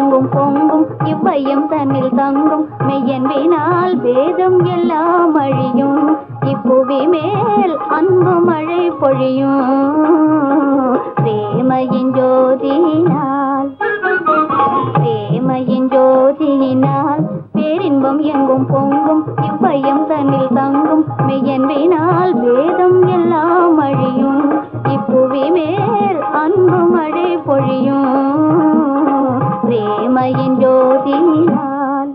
எங்கும் பொங்கும் இவ்வையம் தன்னில் தங்கும் மெய்யன்பினால் வேதம் எல்லாம் அழியும் இப்புவி மேல் அன்பு மழை பொழியும் பிரேமையின் ஜோதியினால் பிரேமையின் ஜோதியினால் பேரின்பம் எங்கும் பொங்கும் இவ்வையம் தன்னில் தங்கும் மெய்யன்பினால் வேதம் எல்லாம் அழியும் இப்புவி மேல் அன்பு மழை பொழியும் பிரேமையின் ஜோதியினால்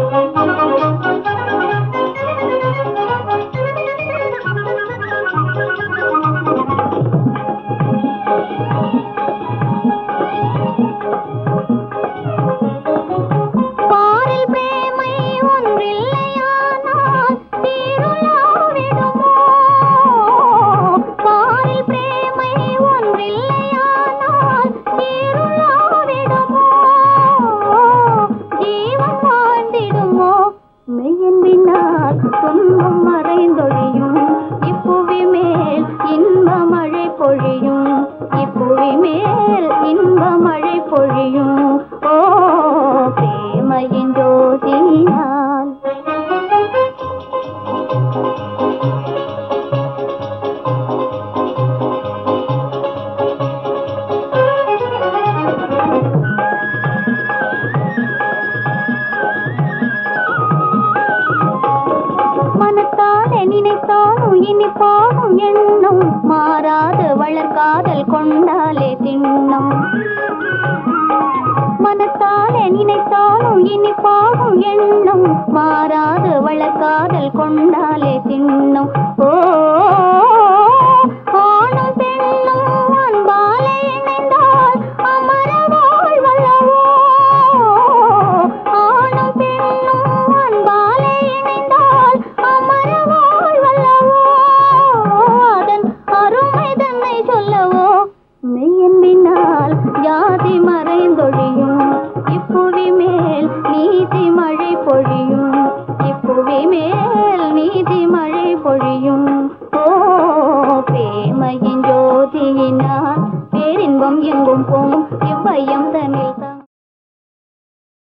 பாரில் பிரேமை ஒன்றில்லையானால் தீருலாவிடுமோ பாரில் பிரேமை ஒன்றில்லையானால் தீருலாவிடுமோ ஜீவன் வாழ்ந்திடுமோ மெய்யன்பினால் துன்பம் மறைந்தொழியும் இப்புவி மேல் இன்ப மழை பொழியும் இப்புவி மேல் இன்ப மழை பொழியும் ஓ பிரேமையின் ஜோதியினால் மனத்தாலே நினைத்தாலும் இனிப்பாகும் எண்ணம் மாறாது வளர்காதல் கொண்டாலே திண்ணம் மனத்தாலே நினைத்தாலும் இனிப்பாகும் எண்ணம் மாறாது வளர்காதல் கொண்டாலே திண்ணம்